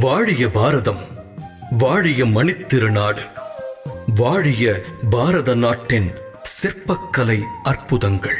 வாழிய பாரதம் வாழிய மணித்திருநாடு வாழிய பாரத நாட்டின் சிற்பக்கலை அற்புதங்கள்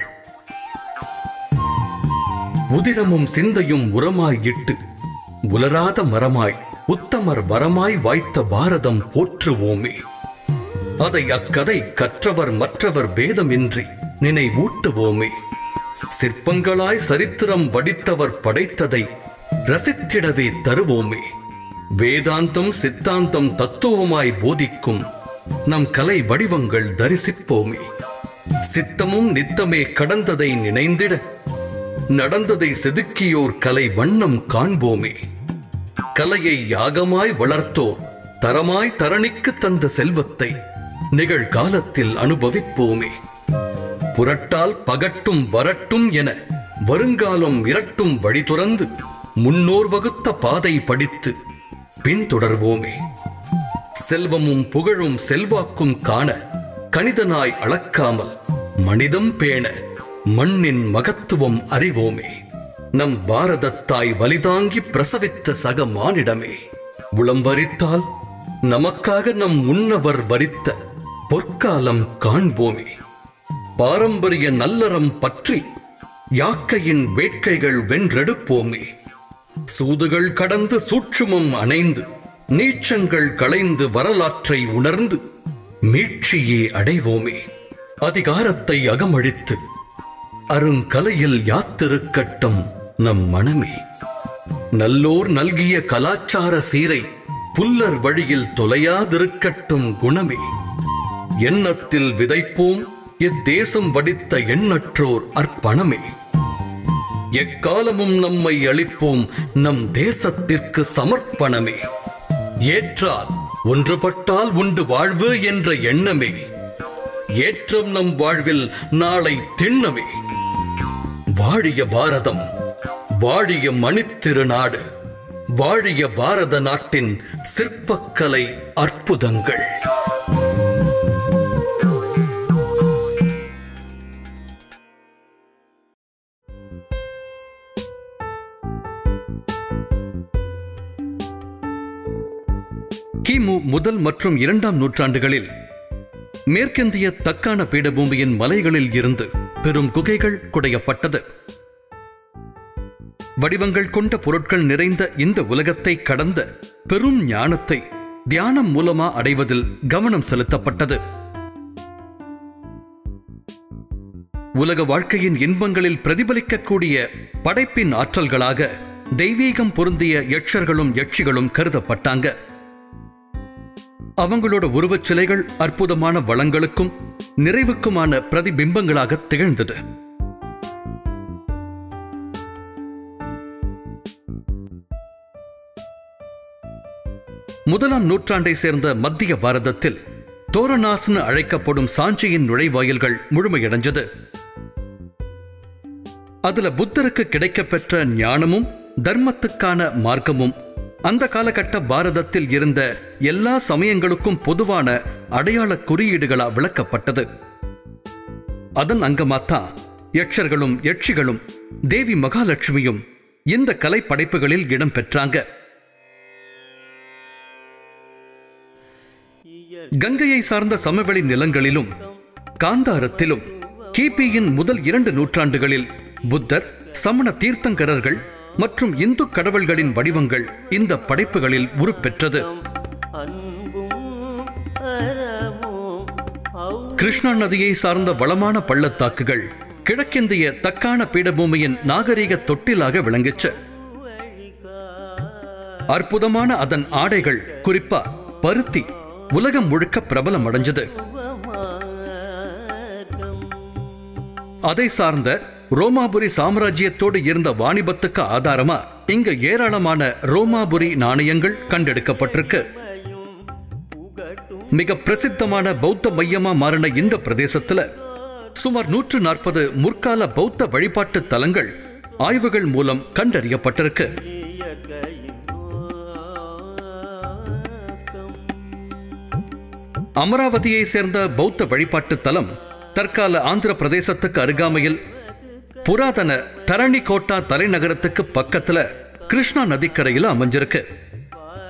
உதிரமும் சிந்தையும் உரமாய் இட்டு உலராத மரமாய் உத்தமர் வரமாய் வாய்த்த பாரதம் போற்றுவோமே அதை அக்கதை கற்றவர் மற்றவர் பேதமின்றி நினைவூட்டுவோமே சிற்பங்களாய் சரித்திரம் வடித்தவர் படைத்ததை ரசித்திடவே தருவோமே வேதாந்தம் சித்தாந்தம் தத்துவமாய் போதிக்கும் நம் கலை வடிவங்கள் தரிசிப்போமே சித்தமும் நித்தமே கடந்ததை நினைந்திட நடந்ததை செதுக்கியோர் கலை வண்ணம் காண்போமே கலையை யாகமாய் வளர்த்தோர் தரமாய் தரணிக்கு தந்த செல்வத்தை நிகழ்காலத்தில் அனுபவிப்போமே புரட்டால் பகட்டும் வரட்டும் என வருங்காலம் இரட்டும் வழி துறந்து முன்னோர் வகுத்த பாதை படித்து பின்தொடர்வோமே செல்வமும் புகழும் செல்வாக்கும் காண கணிதனாய் அளக்காமல் மனிதம் பேண மண்ணின் மகத்துவம் அறிவோமே நம் பாரதத்தாய் வலிதாங்கி பிரசவித்த சக மானிடமே உளம் வரித்தால் நமக்காக நம் முன்னவர் வரித்த பொற்காலம் காண்போமே பாரம்பரிய நல்லறம் பற்றி யாக்கையின் வேட்கைகள் வென்றெடுப்போமே சூதுகள் கடந்து சூட்சுமம் அணைந்து நீச்சங்கள் களைந்து வரலாற்றை உணர்ந்து மீட்சியே அடைவோமே அதிகாரத்தை அகமழித்து அருங்கலையில் யாத்திருக்கட்டும் நம் மனமே நல்லோர் நல்கிய கலாச்சார சீரை புல்லர் வழியில் தொலையாதிருக்கட்டும் குணமே எண்ணத்தில் விதைப்போம் இத்தேசம் வடித்த எண்ணற்றோர் அர்ப்பணமே எக்காலமும் நம்மை அளிப்போம் நம் தேசத்திற்கு சமர்ப்பணமே ஏற்றால் ஒன்றுபட்டால் உண்டு வாழ்வு என்ற எண்ணமே ஏற்றம் நம் வாழ்வில் நாளை திண்ணமே வாழிய பாரதம் வாழிய மணித்திருநாடு வாழிய பாரத நாட்டின் சிற்பக்கலை அற்புதங்கள் கிமு முதல் மற்றும் இரண்டாம் நூற்றாண்டுகளில் மேற்கிந்திய தக்கான பீடபூமியின் மலைகளில் இருந்து பெரும் குகைகள் குடையப்பட்டது வடிவங்கள் கொண்ட பொருட்கள் நிறைந்த இந்த உலகத்தை கடந்த பெரும் ஞானத்தை தியானம் மூலமா அடைவதில் கவனம் செலுத்தப்பட்டது உலக வாழ்க்கையின் இன்பங்களில் பிரதிபலிக்கக்கூடிய படைப்பின் ஆற்றல்களாக தெய்வீகம் பொருந்திய யட்சர்களும் யட்சிகளும் கருதப்பட்டாங்க அவங்களோட உருவச் சிலைகள் அற்புதமான வளங்களுக்கும் நிறைவுக்குமான பிரதிபிம்பங்களாக திகழ்ந்தது முதலாம் நூற்றாண்டை சேர்ந்த மத்திய பாரதத்தில் தோரணாஸ்னு அழைக்கப்படும் சாஞ்சியின் நுழைவாயில்கள் முழுமையடைஞ்சது அதுல புத்தருக்கு கிடைக்கப்பெற்ற ஞானமும் தர்மத்துக்கான மார்க்கமும் அந்த காலகட்ட பாரதத்தில் இருந்த எல்லா சமயங்களுக்கும் பொதுவான அடையாள குறியீடுகளா விளக்கப்பட்டது அதன் அங்கமாத்தான் யட்சர்களும் யட்சிகளும் தேவி மகாலட்சுமியும் இந்த கலை படைப்புகளில் இடம் பெற்றாங்க கங்கையை சார்ந்த சமவெளி நிலங்களிலும் காந்தாரத்திலும் கிபியின் முதல் இரண்டு நூற்றாண்டுகளில் புத்தர் சமண தீர்த்தங்கரர்கள் மற்றும் இந்து கடவுள்களின் வடிவங்கள் இந்த படைப்புகளில் உருப்பெற்றது அன்பும் அறமும் ஔ- கிருஷ்ணா நதியை சார்ந்த வளமான பள்ளத்தாக்குகள் கிழக்கிந்திய தக்கான பீடபூமியின் நாகரீக தொட்டிலாக விளங்குச்சு அற்புதமான அதன் ஆடைகள் குறிப்பா பருத்தி உலகம் முழுக்க பிரபலம் அடைஞ்சது அதை சார்ந்த ரோமாபுரி சாம்ராஜ்யத்தோடு இருந்த வாணிபத்துக்கு ஆதாரமா இங்க ஏராளமான ரோமாபுரி நாணயங்கள் கண்டெடுக்கப்பட்டிருக்கு மிக பிரசித்தமான பௌத்த மையமா மாறின இந்த பிரதேசத்துல சுமார் நூற்று நாற்பது முற்கால பௌத்த வழிபாட்டு தலங்கள் ஆய்வுகள் மூலம் கண்டறியப்பட்டிருக்கு அமராவதியை சேர்ந்த பௌத்த வழிபாட்டு தலம் தற்கால ஆந்திர பிரதேசத்துக்கு அருகாமையில் புராதன தரணிகோட்டா தலைநகரத்துக்கு பக்கத்துல கிருஷ்ணா நதிக்கரையில் அமைஞ்சிருக்கு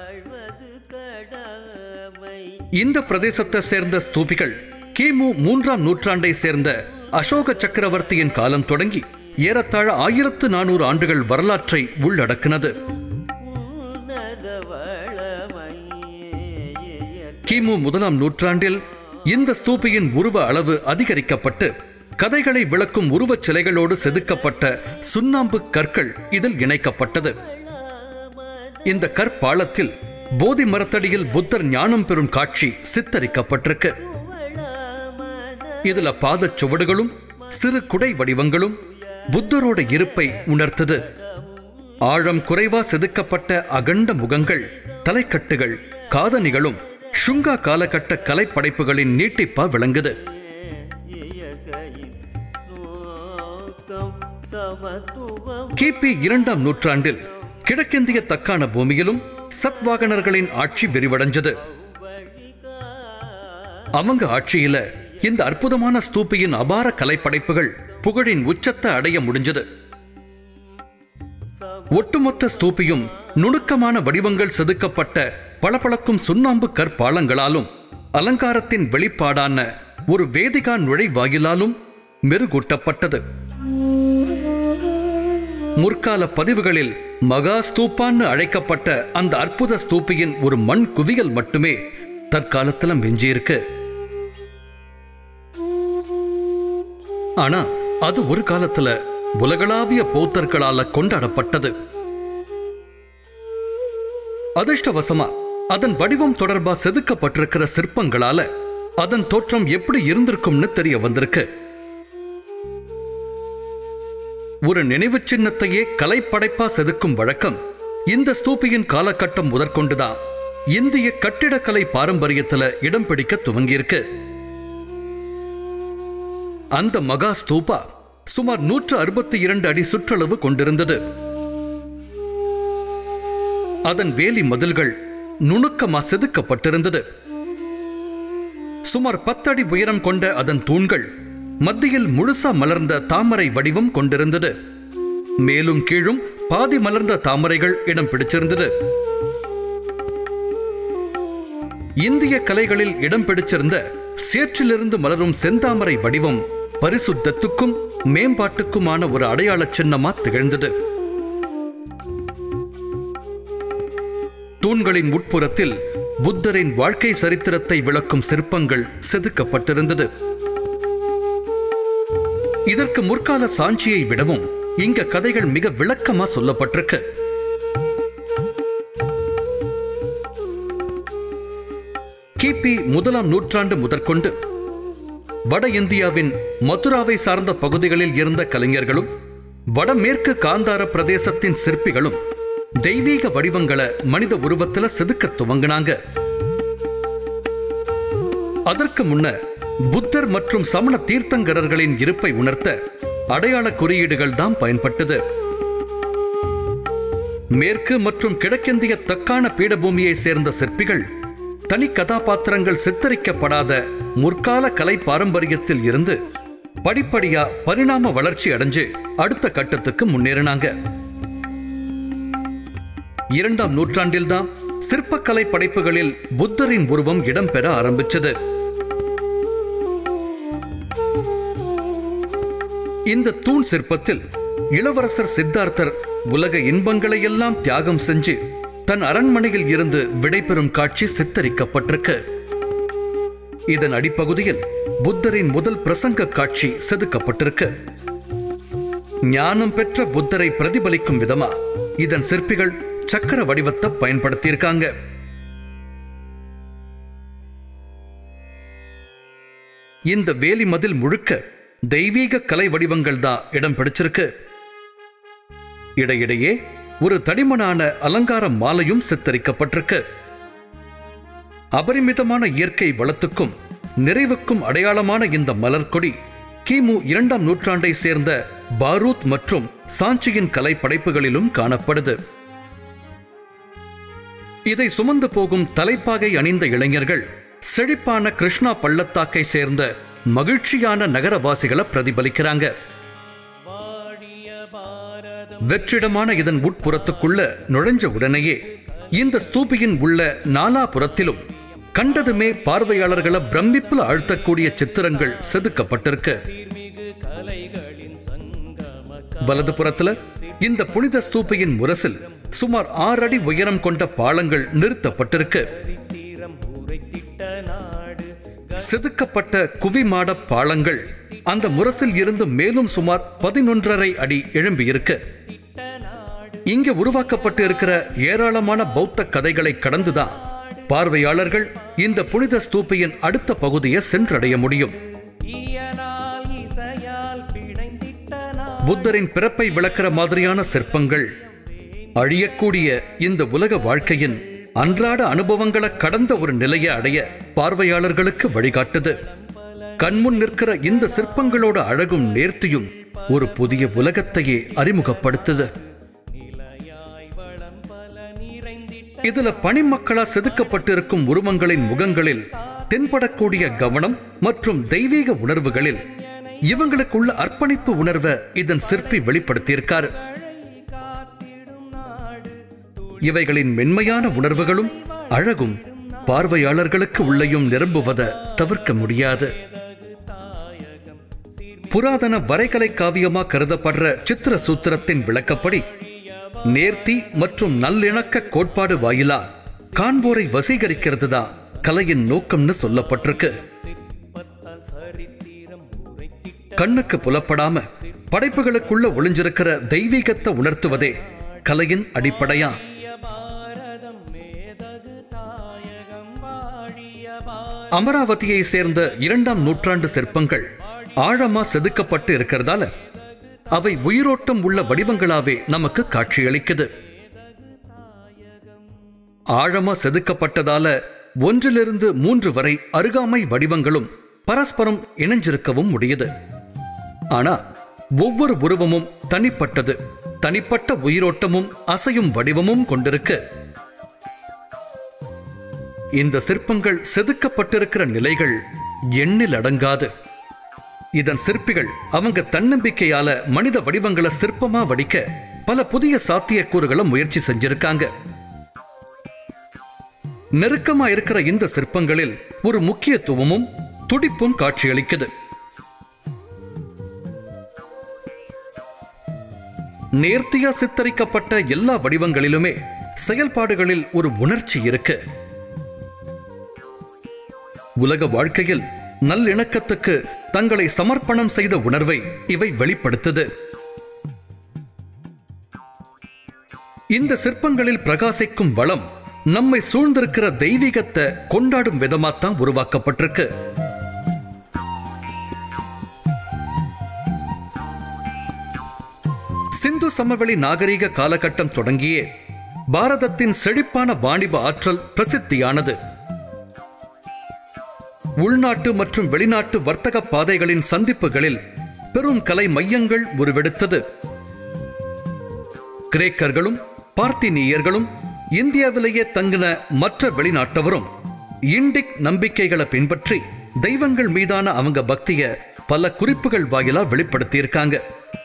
இந்த பிரதேசத்தை சேர்ந்த ஸ்தூபிகள் கிமு மூன்றாம் நூற்றாண்டை சேர்ந்த அசோக சக்கரவர்த்தியின் காலம் தொடங்கி ஏறத்தாழ ஆயிரத்து நானூறு ஆண்டுகள் வரலாற்றை உள்ளடக்கினது உன்னத வளமையே கிமு முதலாம் நூற்றாண்டில் இந்த ஸ்தூபியின் உருவ அளவு அதிகரிக்கப்பட்டு கதைகளை விளக்கும் உருவச் சிலைகளோடு செதுக்கப்பட்ட சுண்ணாம்பு கற்கள் இதில் இணைக்கப்பட்டது இந்த கற்பாலத்தில் போதி மரத்தடியில் புத்தர் ஞானம் பெறும் காட்சி சித்தரிக்கப்பட்டிருக்கு இதுல பாதச் சுவடுகளும் சிறு குடை வடிவங்களும் புத்தரோட இருப்பை உணர்த்தது ஆழம் குறைவா செதுக்கப்பட்ட அகண்ட முகங்கள் தலைக்கட்டுகள் காதணிகளும் ஷுங்கா காலகட்ட கலைப்படைப்புகளின் நீட்டிப்பா விளங்குது இயற்கையின் நோக்கம் சமத்துவம் கிபி இரண்டாம் நூற்றாண்டில் கிழக்கிந்திய தக்கான பூமியிலும் சத்வாகனர்களின் ஆட்சி விரிவடைஞ்சது அவங்க ஆட்சியில இந்த அற்புதமான ஸ்தூபியின் அபார கலைப்படைப்புகள் புகழின் உச்சத்தை அடைய முடிஞ்சது ஒட்டுமொத்த ஸ்தூபியும் நுணுக்கமான வடிவங்கள் செதுக்கப்பட்ட பளபளக்கும் சுண்ணாம்பு கற்பாலங்களாலும் அலங்காரத்தின் வெளிப்பாடான ஒரு வேதிகா நுழைவாயிலாலும் மெருகூட்டப்பட்டது முற்கால பதிவுகளில் மகா ஸ்தூப்பான்னு அழைக்கப்பட்ட அந்த அற்புத ஸ்தூபியின் ஒரு மண் குவியல் மட்டுமே தற்காலத்துல மிஞ்சியிருக்கு ஆனா அது ஒரு காலத்துல உலகளாவிய பௌத்தர்களால கொண்டாடப்பட்டது அதிர்ஷ்டவசமா அதன் வடிவம் தொடர்பா செதுக்கப்பட்டிருக்கிற சிற்பங்களால அதன் தோற்றம் எப்படி இருந்திருக்கும்னு தெரிய வந்திருக்கு ஒரு நினைவு சின்னத்தையே கலைப்படைப்பா செதுக்கும் வழக்கம் இந்த ஸ்தூபியின் காலகட்டம் முதற்கொண்டுதான் இந்திய கட்டிடக்கலை பாரம்பரியத்துல இடம் பிடிக்க துவங்கியிருக்கு அந்த மகா ஸ்தூபா சுமார் நூற்று அறுபத்தி இரண்டு அடி சுற்றளவு கொண்டிருந்தது அதன் வேலி மதில்கள் நுணுக்கமா செதுக்கப்பட்டிருந்தது சுமார் பத்தடி உயரம் கொண்ட அதன் தூண்கள் மத்தியில் முழுசா மலர்ந்த தாமரை வடிவம் கொண்டிருந்தது மேலும் கீழும் பாதி மலர்ந்த தாமரைகள் இடம் பிடிச்சிருந்தது இந்திய கலைகளில் இடம் பிடிச்சிருந்த சேற்றிலிருந்து மலரும் செந்தாமரை வடிவம் பரிசுத்தத்துக்கும் மேம்பாட்டுக்குமான ஒரு அடையாள சின்னமா திகழ்ந்தது தூண்களின் உட்புறத்தில் புத்தரின் வாழ்க்கை சரித்திரத்தை விளக்கும் சிற்பங்கள் செதுக்கப்பட்டிருந்தது இதற்கு முற்கால சாட்சியை விடவும் இங்க கதைகள் மிக விளக்கமா சொல்லப்பட்டிருக்கு கிபி முதலாம் நூற்றாண்டு முதற்கொண்டு வட இந்தியாவின் மதுராவை சார்ந்த பகுதிகளில் இருந்த கலைஞர்களும் வடமேற்கு காந்தார பிரதேசத்தின் சிற்பிகளும் தெய்வீக வடிவங்களை மனித உருவத்துல செதுக்க துவங்கினாங்க அதற்கு முன்ன புத்தர் மற்றும் சமண தீர்த்தங்கரர்களின் இருப்பை உணர்த்த அடையாள குறியீடுகள் தான் பயன்பட்டது மேற்கு மற்றும் கிழக்கிந்திய தக்கான பீடபூமியை சேர்ந்த சிற்பிகள் தனி கதாபாத்திரங்கள் சித்தரிக்கப்படாத முற்கால கலை பாரம்பரியத்தில் இருந்து படிப்படியா பரிணாம வளர்ச்சி அடைஞ்சு அடுத்த கட்டத்துக்கு முன்னேறினாங்க இரண்டாம் நூற்றாண்டில்தான் சிற்பக்கலை படைப்புகளில் புத்தரின் உருவம் இடம்பெற ஆரம்பிச்சது இந்த தூண் சிற்பத்தில் இளவரசர் சித்தார்த்தர் உலக இன்பங்களை எல்லாம் தியாகம் செஞ்சு தன் அரண்மனையில் இருந்து விடைபெறும் காட்சி சித்தரிக்கப்பட்டிருக்கு இதன் அடிப்பகுதியில் புத்தரின் முதல் பிரசங்க காட்சி செதுக்கப்பட்டிருக்கு ஞானம் பெற்ற புத்தரை பிரதிபலிக்கும் விதமா இதன் சிற்பிகள் சக்கர வடிவத்தை பயன்படுத்தியிருக்காங்க இந்த வேலி மதில் முழுக்க தெய்வீக கலை வடிவங்கள் தான் இடம் பிடிச்சிருக்கு இடையிடையே ஒரு தடிமனான அலங்கார மாலையும் சித்தரிக்கப்பட்டிருக்கு அபரிமிதமான இயற்கை வளத்துக்கும் நிறைவுக்கும் அடையாளமான இந்த மலர்கொடி கிமு இரண்டாம் நூற்றாண்டை சேர்ந்த பாரூத் மற்றும் சாஞ்சியின் கலை படைப்புகளிலும் காணப்படுது இதை சுமந்து போகும் தலைப்பாகை அணிந்த இளைஞர்கள் செழிப்பான கிருஷ்ணா பள்ளத்தாக்கை சேர்ந்த மகிழ்ச்சியான நகரவாசிகளை பிரதிபலிக்கிறாங்க வெற்றிடமான இதன் உட்புறத்துக்குள்ள நுழைஞ்ச உடனேயே இந்த ஸ்தூபியின் உள்ள நாலாபுறத்திலும் கண்டதுமே பார்வையாளர்களை பிரமிப்புல ஆழ்த்தக்கூடிய சித்திரங்கள் செதுக்கப்பட்டிருக்கு வலது புறத்துல இந்த புனித ஸ்தூபியின் முரசில் சுமார் ஆறு அடி உயரம் கொண்ட பாலங்கள் நிறுத்தப்பட்டிருக்கு செதுக்கப்பட்ட குவிமாட பாலங்கள் அந்த முரசில் இருந்து மேலும் சுமார் பதினொன்றரை அடி எழும்பியிருக்கு இங்கே உருவாக்கப்பட்டு இருக்கிற ஏராளமான பௌத்த கதைகளை கடந்துதான் பார்வையாளர்கள் இந்த புனித ஸ்தூபியின் அடுத்த பகுதியை சென்றடைய முடியும் ஈயனால் இசையால் பிணைந்திட்ட நாடு புத்தரின் பிறப்பை விளக்கிற மாதிரியான சிற்பங்கள் அழியக்கூடிய இந்த உலக வாழ்க்கையின் அன்றாட அனுபவங்களை கடந்த ஒரு நிலையை அடைய பார்வையாளர்களுக்கு வழிகாட்டுது கண்முன் நிற்கிற இந்த சிற்பங்களோட அழகும் நேர்த்தியும் ஒரு புதிய உலகத்தையே அறிமுகப்படுத்துது நிலையாய் வளம் பல நிறைந்திட்ட இதுல பணிமக்களா செதுக்கப்பட்டிருக்கும் உருவங்களின் முகங்களில் தென்படக்கூடிய கவனம் மற்றும் தெய்வீக உணர்வுகளில் இவங்களுக்குள்ள அர்ப்பணிப்பு உணர்வை இதன் சிற்பி வெளிப்படுத்தியிருக்காரு காத்திடும் நாடு இவைகளின் மென்மையான உணர்வுகளும் அழகும் பார்வையாளர்களுக்கு உள்ளேயும் நிரம்புவதை தவிர்க்க முடியாது புராதன வரைகலை காவியமா கருதப்படுற சித்திர சூத்திரத்தின் விளக்கப்படி நேர்த்தி மற்றும் நல்லிணக்க கோட்பாடு வாயிலா காண்போரை வசீகரிக்கிறது தான் கலையின் நோக்கம்னு சொல்லப்பட்டிருக்கு பத்தால் சரித்திரம் உரைத்திட்ட கண்ணுக்கு புலப்படாம படைப்புகளுக்குள்ள ஒளிஞ்சிருக்கிற தெய்வீகத்தை உணர்த்துவதே கலையின் அடிப்படையா பாரதம் மேதகு தாயகம் வாழிய பார அமராவதியை சேர்ந்த இரண்டாம் நூற்றாண்டு சிற்பங்கள் ஆழமா செதுக்கப்பட்டு இருக்கிறதால அவை உயிரோட்டம் உள்ள வடிவங்களாவே நமக்கு காட்சியளிக்குது ஆழமா செதுக்கப்பட்டதால ஒன்றிலிருந்து மூன்று வரை அருகாமை வடிவங்களும் பரஸ்பரம் இணைஞ்சிருக்கவும் முடியுது ஆனா ஒவ்வொரு உருவமும் தனிப்பட்டது தனிப்பட்ட உயிரோட்டமும் அசையும் வடிவமும் கொண்டிருக்கு இந்த சிற்பங்கள் செதுக்கப்பட்டிருக்கிற நிலைகள் எண்ணில் அடங்காது இதன் சிற்பிகள் அவங்க தன்னம்பிக்கையால மனித வடிவங்களை சிற்பமா வடிக்க பல புதிய சாத்தியக்கூறுகளை முயற்சி செஞ்சிருக்காங்க நெருக்கமா இருக்கிற இந்த சிற்பங்களில் ஒரு முக்கியத்துவமும் துடிப்பும் காட்சியளிக்குது நேர்த்தியா சித்தரிக்கப்பட்ட எல்லா வடிவங்களிலுமே செயல்பாடுகளில் ஒரு உணர்ச்சி இருக்கு உலக வாழ்க்கையில் நல்லிணக்கத்துக்கு தங்களை சமர்ப்பணம் செய்த உணர்வை இவை வெளிப்படுத்துது இந்த சிற்பங்களில் பிரகாசிக்கும் வளம் நம்மை சூழ்ந்திருக்கிற தெய்வீகத்தை கொண்டாடும் விதமாத்தான் உருவாக்கப்பட்டிருக்கு சிந்து சமவெளி நாகரீக காலகட்டம் தொடங்கியே பாரதத்தின் செழிப்பான வாணிப ஆற்றல் பிரசித்தியானது உள்நாட்டு மற்றும் வெளிநாட்டு வர்த்தக பாதைகளின் சந்திப்புகளில் பெரும் கலை மையங்கள் உருவெடுத்தது கிரேக்கர்களும் பார்த்தினியர்களும் இந்தியாவிலேயே தங்கின மற்ற வெளிநாட்டவரும் இண்டிக் நம்பிக்கைகளை பின்பற்றி தெய்வங்கள் மீதான அவங்க பக்திய பல குறிப்புகள் வாயிலா வெளிப்படுத்தியிருக்காங்க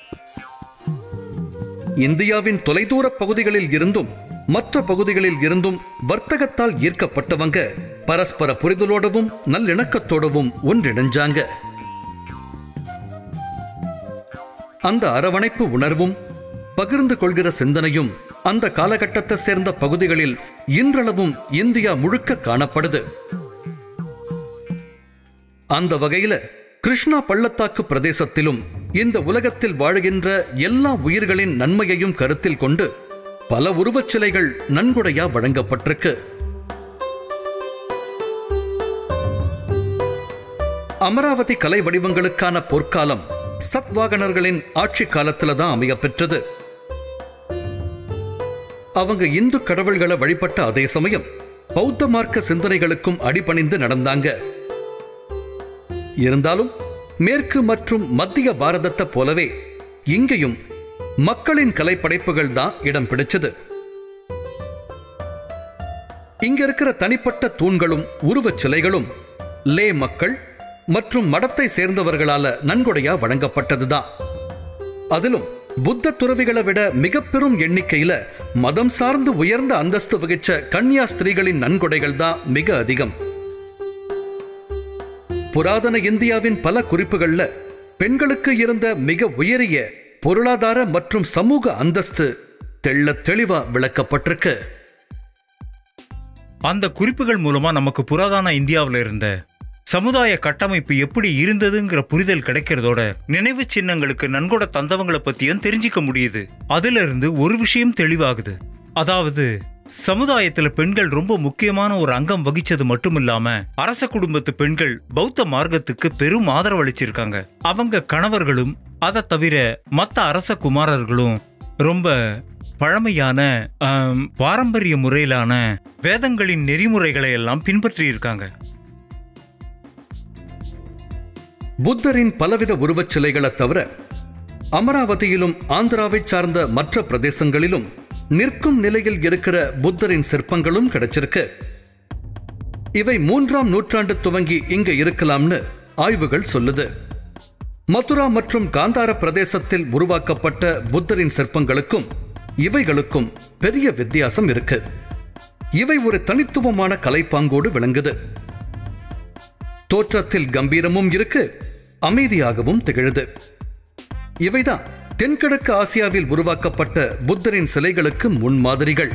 இந்தியாவின் தொலைதூர பகுதிகளில் இருந்தும் மற்ற பகுதிகளில் இருந்தும் வர்த்தகத்தால் ஈர்க்கப்பட்டவங்க பரஸ்பர புரிதலோடவும் நல்லிணக்கத்தோடவும் ஒன்றிணைஞ்சாங்க அந்த அரவணைப்பு உணர்வும் பகிர்ந்து கொள்கிற சிந்தனையும் அந்த காலகட்டத்தை சேர்ந்த பகுதிகளில் இன்றளவும் இந்தியா முழுக்க காணப்படுது அந்த வகையில கிருஷ்ணா பள்ளத்தாக்கு பிரதேசத்திலும் இந்த உலகத்தில் வாழுகின்ற எல்லா உயிர்களின் நன்மையையும் கருத்தில் கொண்டு பல உருவச் சிலைகள் நன்கொடையா வழங்கப்பட்டிருக்கு அமராவதி கலை வடிவங்களுக்கான பொற்காலம் சத்வாகனர்களின் ஆட்சி காலத்துல தான் அமைய பெற்றது அவங்க இந்து கடவுள்களை வழிபட்ட அதே சமயம் பௌத்த மார்க்க சிந்தனைகளுக்கும் அடிபணிந்து நடந்தாங்க இருந்தாலும் மேற்கு மற்றும் மத்திய பாரதத்தை போலவே இங்கேயும் மக்களின் கலைப்படைப்புகள் தான் இடம் பிடிச்சது இங்க இருக்கிற தனிப்பட்ட தூண்களும் உருவச் சிலைகளும் லே மக்கள் மற்றும் மடத்தை சேர்ந்தவர்களால நன்கொடையா வழங்கப்பட்டதுதான் அதிலும் புத்த துறவிகளை விட மிக பெரும் எண்ணிக்கையில மதம் சார்ந்து உயர்ந்த அந்தஸ்து வகிச்ச கன்னியா ஸ்திரீகளின் நன்கொடைகள் தான் மிக அதிகம் புராதன இந்தியாவின் பல குறிப்புகள்ல பெண்களுக்கு இருந்த மிக உயரிய பொருளாதார மற்றும் சமூக அந்தஸ்து தெள்ளத் தெளிவா விளக்கப்பட்டிருக்கு அந்த குறிப்புகள் மூலமா நமக்கு புராதன இந்தியாவில் இருந்த சமுதாய கட்டமைப்பு எப்படி இருந்ததுங்கிற புரிதல் கிடைக்கிறதோட நினைவு சின்னங்களுக்கு நன்கொடை தந்தவங்களை பத்தியும் தெரிஞ்சுக்க முடியுது அதுல இருந்து ஒரு விஷயம் தெளிவாகுது அதாவது சமுதாயத்துல பெண்கள் ரொம்ப முக்கியமான ஒரு அங்கம் வகிச்சது மட்டுமில்லாம அரச குடும்பத்து பெண்கள் பௌத்த மார்க்கத்துக்கு பெரும் ஆதரவு அளிச்சிருக்காங்க அவங்க கணவர்களும் அதை தவிர மத்த அரச குமாரர்களும் ரொம்ப பழமையான ஆம், பாரம்பரிய முறையிலான வேதங்களின் நெறிமுறைகளை எல்லாம் பின்பற்றி இருக்காங்க புத்தரின் பலவித உருவச் சிலைகளை தவிர அமராவதியிலும் ஆந்திராவைச் சார்ந்த மற்ற பிரதேசங்களிலும் நிற்கும் நிலையில் இருக்கிற புத்தரின் சிற்பங்களும் கிடைச்சிருக்கு இவை மூன்றாம் நூற்றாண்டு துவங்கி இங்க இருக்கலாம்னு ஆய்வுகள் சொல்லுது மதுரா மற்றும் காந்தார பிரதேசத்தில் உருவாக்கப்பட்ட புத்தரின் சிற்பங்களுக்கும் இவைகளுக்கும் பெரிய வித்தியாசம் இருக்கு இவை ஒரு தனித்துவமான கலைப்பாங்கோடு விளங்குது தோற்றத்தில் கம்பீரமும் இருக்கு அமைதியாகவும் திகழுது இவைதான் தென்கிழக்கு ஆசியாவில் உருவாக்கப்பட்ட புத்தரின் சிலைகளுக்கு முன்மாதிரிகள்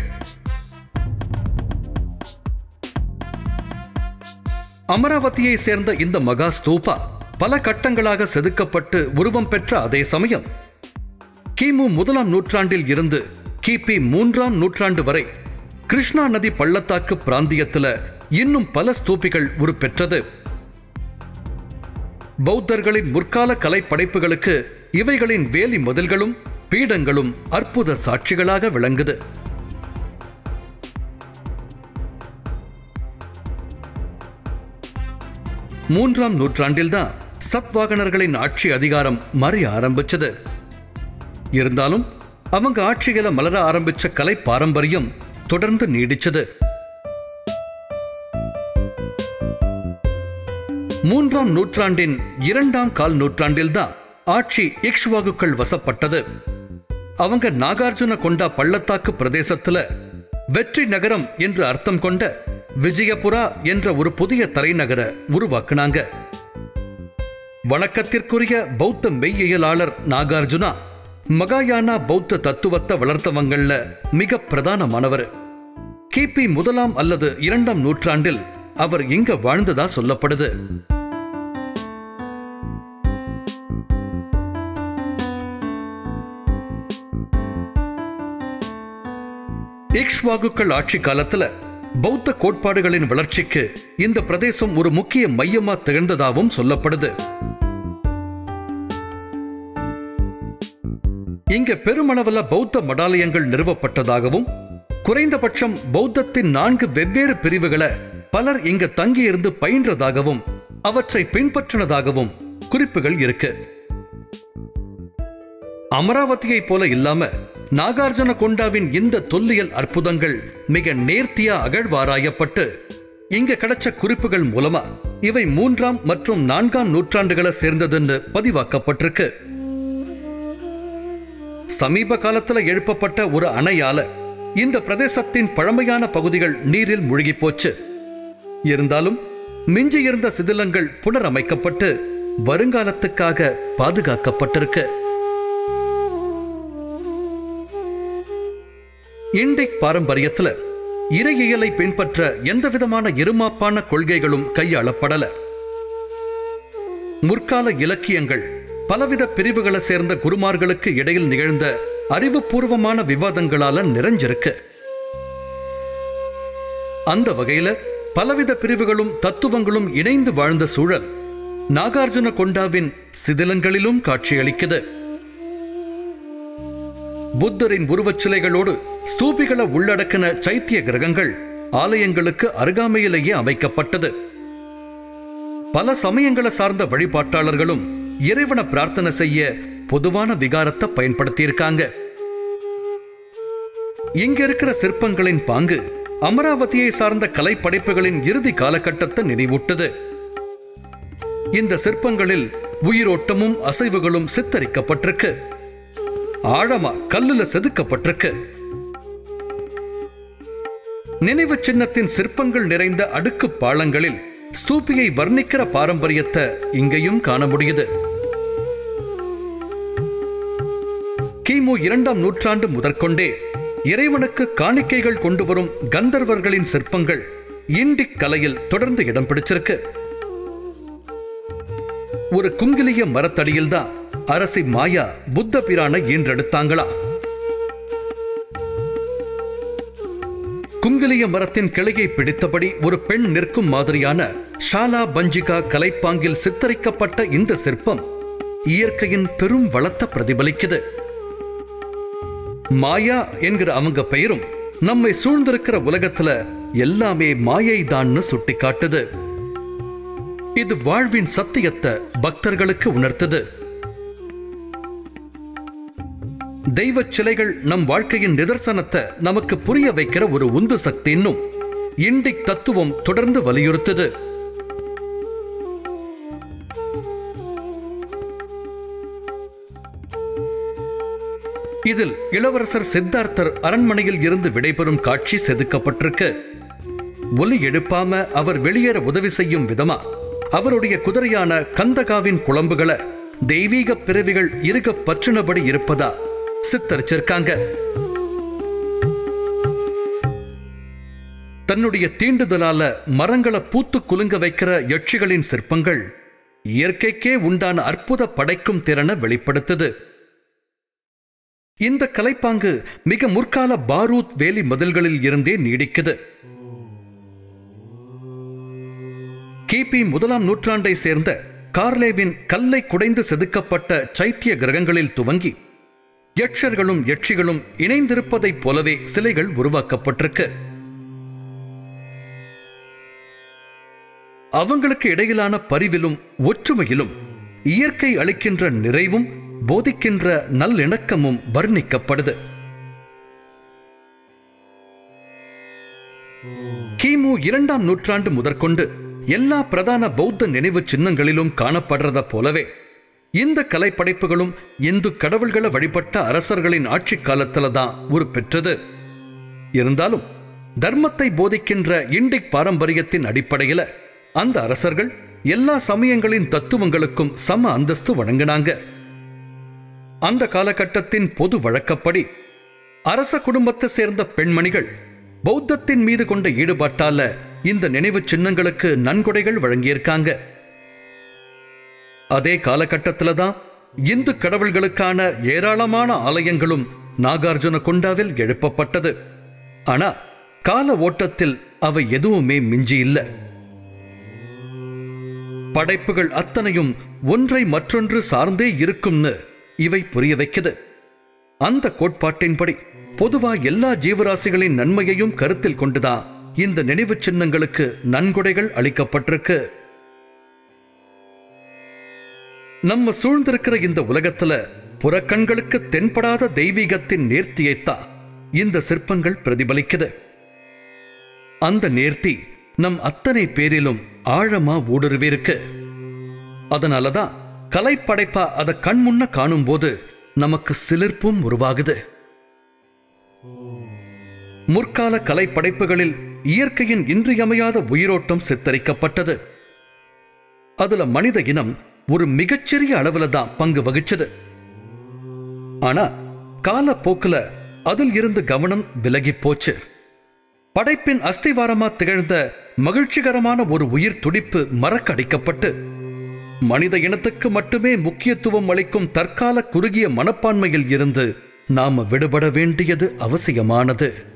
அமராவதியை சேர்ந்த இந்த மகா ஸ்தூபா பல கட்டங்களாக செதுக்கப்பட்டு உருவம் பெற்ற அதே சமயம் கிமு முதலாம் நூற்றாண்டில் இருந்து கிபி மூன்றாம் நூற்றாண்டு வரை கிருஷ்ணா நதி பள்ளத்தாக்கு பிராந்தியத்துல இன்னும் பல ஸ்தூபிகள் உருப்பெற்றது பௌத்தர்களின் முற்கால கலைப்படைப்புகளுக்கு இவைகளின் வேலி மதில்களும் பீடங்களும் அற்புத சாட்சிகளாக விளங்குது மூன்றாம் நூற்றாண்டில்தான் சத்வாகனர்களின் ஆட்சி அதிகாரம் மறைய ஆரம்பிச்சது இருந்தாலும் அவங்க ஆட்சியில மலர ஆரம்பிச்ச கலை பாரம்பரியம் தொடர்ந்து நீடிச்சது மூன்றாம் நூற்றாண்டின் இரண்டாம் கால் நூற்றாண்டில்தான் ஆட்சி இக்ஷ்வாகுக்கள் வசப்பட்டது அவங்க நாகார்ஜுன கொண்டா பள்ளத்தாக்கு பிரதேசத்துல வெற்றி நகரம் என்று அர்த்தம் கொண்ட விஜயபுரா என்ற ஒரு புதிய தலைநகரை உருவாக்குனாங்க வணக்கத்திற்குரிய பௌத்த மெய்யியலாளர் நாகார்ஜுனா மகாயானா பௌத்த தத்துவத்தை வளர்த்தவங்கள்ல மிக பிரதானமானவர் கிபி முதலாம் அல்லது இரண்டாம் நூற்றாண்டில் அவர் இங்க வாழ்ந்ததா சொல்லப்படுது இக்ஷ்வாகுக்கள் ஆட்சி காலத்துல பௌத்த கோட்பாடுகளின் வளர்ச்சிக்கு இந்த பிரதேசம் ஒரு முக்கிய மையமா திகழ்ந்ததாகவும் சொல்லப்படுது இங்க பெருமளவுல பௌத்த மடாலயங்கள் நிறுவப்பட்டதாகவும் குறைந்தபட்சம் பௌத்தத்தின் நான்கு வெவ்வேறு பிரிவுகளை பலர் இங்க தங்கியிருந்து பயின்றதாகவும் அவற்றை பின்பற்றினதாகவும் குறிப்புகள் இருக்கு அமராவதியைப் போல இல்லாம நாகார்ஜுன கொண்டாவின் இந்த தொல்லியல் அற்புதங்கள் மிக நேர்த்தியா அகழ்வாராயப்பட்டு இங்க கிடைச்ச குறிப்புகள் மூலமா இவை மூன்றாம் மற்றும் நான்காம் நூற்றாண்டுகளை சேர்ந்ததுன்னு பதிவாக்கப்பட்டிருக்கு சமீப காலத்துல எழுப்பப்பட்ட ஒரு அணையால இந்த பிரதேசத்தின் பழமையான பகுதிகள் நீரில் மூழ்கி போச்சு இருந்தாலும் மிஞ்சியிருந்த சிதிலங்கள் புனரமைக்கப்பட்டு வருங்காலத்துக்காக பாதுகாக்கப்பட்டிருக்கு இண்டிக் பாரம்பரியத்துல இறையியலை பின்பற்ற எந்தவிதமான இருமாப்பான கொள்கைகளும் கையாளப்படல முற்கால இலக்கியங்கள் பலவித பிரிவுகளை சேர்ந்த குருமார்களுக்கு இடையில் நிகழ்ந்த அறிவுபூர்வமான விவாதங்களால நிறைஞ்சிருக்கு அந்த வகையில பலவித பிரிவுகளும் தத்துவங்களும் இணைந்து வாழ்ந்த சூழல் நாகார்ஜுன கொண்டாவின் சிதிலங்களிலும் காட்சியளிக்குது புத்தரின் உருவச் சிலைகளோடு ஸ்தூபிகளை உள்ளடக்கின சைத்திய கிரகங்கள் ஆலயங்களுக்கு அருகாமையிலேயே அமைக்கப்பட்டது பல சமயங்களை சார்ந்த வழிபாட்டாளர்களும் இறைவனை பிரார்த்தனை செய்ய பொதுவான விகாரத்தை பயன்படுத்தியிருக்காங்க இங்க இருக்கிற சிற்பங்களின் பாங்கு அமராவதியை சார்ந்த கலைப்படைப்புகளின் இறுதி காலகட்டத்தை நினைவூட்டுது இந்த சிற்பங்களில் உயிரோட்டமும் அசைவுகளும் சித்தரிக்கப்பட்டிருக்கு ஆழமா கல்லுல செதுக்கப்பட்டிருக்கு நினைவு சின்னத்தின் சிற்பங்கள் நிறைந்த அடுக்கு பாளங்களில் ஸ்தூபியை வர்ணிக்கிற பாரம்பரியத்தை இங்கேயும் காண முடியுது கிமு இரண்டாம் நூற்றாண்டு முதற்கொண்டே இறைவனுக்கு காணிக்கைகள் கொண்டு வரும் கந்தர்வர்களின் சிற்பங்கள் இண்டிக் கலையில் தொடர்ந்து இடம் பிடிச்சிருக்கு ஒரு குங்கிலிய மரத்தடியில் தான் அரசி மாயா புத்த பிரானை ஈன்றெடுத்தாங்களா குங்கிலிய மரத்தின் கிளையை பிடித்தபடி ஒரு பெண் நிற்கும் மாதிரியான ஷாலா பஞ்சிகா கலைப்பாங்கில் சித்தரிக்கப்பட்ட இந்த சிற்பம் இயற்கையின் பெரும் வளத்தை பிரதிபலிக்குது மாயா என்கிற அவங்க பெயரும் நம்மை சூழ்ந்திருக்கிற உலகத்துல எல்லாமே மாயை தான்னு சுட்டி காட்டுது இது வாழ்வின் சத்தியத்தை பக்தர்களுக்கு உணர்த்துது தெய்வச் சிலைகள் நம் வாழ்க்கையின் நிதர்சனத்தை நமக்கு புரிய வைக்கிற ஒரு உந்து சக்தின்னும் இண்டிக் தத்துவம் தொடர்ந்து வலியுறுத்துது இதில் இளவரசர் சித்தார்த்தர் அரண்மனையில் இருந்து விடைபெறும் காட்சி செதுக்கப்பட்டிருக்கு ஒலி எழுப்பாம அவர் வெளியேற உதவி செய்யும் விதமா அவருடைய குதிரையான கந்தகாவின் குழம்புகளை தெய்வீக பிறவிகள் இருக பற்றினபடி இருப்பதா சித்தரிச்சிருக்காங்க தன்னுடைய தீண்டுதலால மரங்களை பூத்து குலுங்க வைக்கிற யட்சிகளின் சிற்பங்கள் இயற்கைக்கே உண்டான அற்புத படைக்கும் திறனை வெளிப்படுத்துது இந்த கலைப்பாங்கு மிக முற்கால பாரூத் வேலி மதில்களில் இருந்தே நீடிக்குது கிபி முதலாம் நூற்றாண்டை சேர்ந்த கார்லேவின் கல்லை குடைந்து செதுக்கப்பட்ட சைத்திய கிரகங்களில் துவங்கி யட்சர்களும் யட்சிகளும் இணைந்திருப்பதைப் போலவே சிலைகள் உருவாக்கப்பட்டிருக்கு அவங்களுக்கு இடையிலான பரிவிலும் ஒற்றுமையிலும் இயற்கை அளிக்கின்ற நிறைவும் போதிக்கின்ற நல்லிணக்கமும் வர்ணிக்கப்படுது கிமு இரண்டாம் நூற்றாண்டு முதற்கொண்டு எல்லா பிரதான பௌத்த நினைவு சின்னங்களிலும் காணப்படுறத போலவே இந்த கலைப்படைப்புகளும் இந்து கடவுள்களை வழிபட்ட அரசர்களின் ஆட்சி காலத்துல தான் உருப்பெற்றது இருந்தாலும் தர்மத்தை போதிக்கின்ற இண்டிக் பாரம்பரியத்தின் அடிப்படையில அந்த அரசர்கள் எல்லா சமயங்களின் தத்துவங்களுக்கும் சம அந்தஸ்து வழங்கினாங்க அந்த காலகட்டத்தின் பொது வழக்கப்படி அரச குடும்பத்தை சேர்ந்த பெண்மணிகள் பௌத்தத்தின் மீது கொண்ட ஈடுபாட்டால இந்த நினைவு சின்னங்களுக்கு நன்கொடைகள் வழங்கியிருக்காங்க அதே காலகட்டத்தில் தான் இந்து கடவுள்களுக்கான ஏராளமான ஆலயங்களும் நாகார்ஜுன கொண்டாவில் எழுப்பப்பட்டது ஆனா கால ஓட்டத்தில் அவை எதுவுமே மிஞ்சி இல்ல படைப்புகள் அத்தனையும் ஒன்றை மற்றொன்று சார்ந்தே இருக்கும்னு இவை புரிய வைக்குது அந்த கோட்பாட்டின்படி பொதுவா எல்லா ஜீவராசிகளின் நன்மையையும் கருத்தில் கொண்டுதான் இந்த நினைவு சின்னங்களுக்கு நன்கொடைகள் அளிக்கப்பட்டிருக்கு நம்ம சூழ்ந்திருக்கிற இந்த உலகத்துல புறக்கண்களுக்கு தென்படாத தெய்வீகத்தின் நேர்த்தியைத்தான் இந்த சிற்பங்கள் பிரதிபலிக்குது அந்த நேர்த்தி நம் அத்தனை பேரிலும் ஆழமா ஊடுருவிருக்கு அதனாலதான் கலைப்படைப்பா அதை கண்முன்ன காணும்போது நமக்கு சிலிர்ப்பும் உருவாகுது முற்கால கலைப்படைப்புகளில் இயற்கையின் இன்றியமையாத உயிரோட்டம் சித்தரிக்கப்பட்டது அதுல மனித இனம் ஒரு மிகச்சிறிய அளவுல தான் பங்கு வகிச்சது ஆனா காலப்போக்குல அதில் இருந்து கவனம் விலகி போச்சு படைப்பின் அஸ்திவாரமா திகழ்ந்த மகிழ்ச்சிகரமான ஒரு உயிர் துடிப்பு மறக்கடிக்கப்பட்டு மனித இனத்துக்கு மட்டுமே முக்கியத்துவம் அளிக்கும் தற்கால குறுகிய மனப்பான்மையில் இருந்து நாம விடுபட வேண்டியது அவசியமானது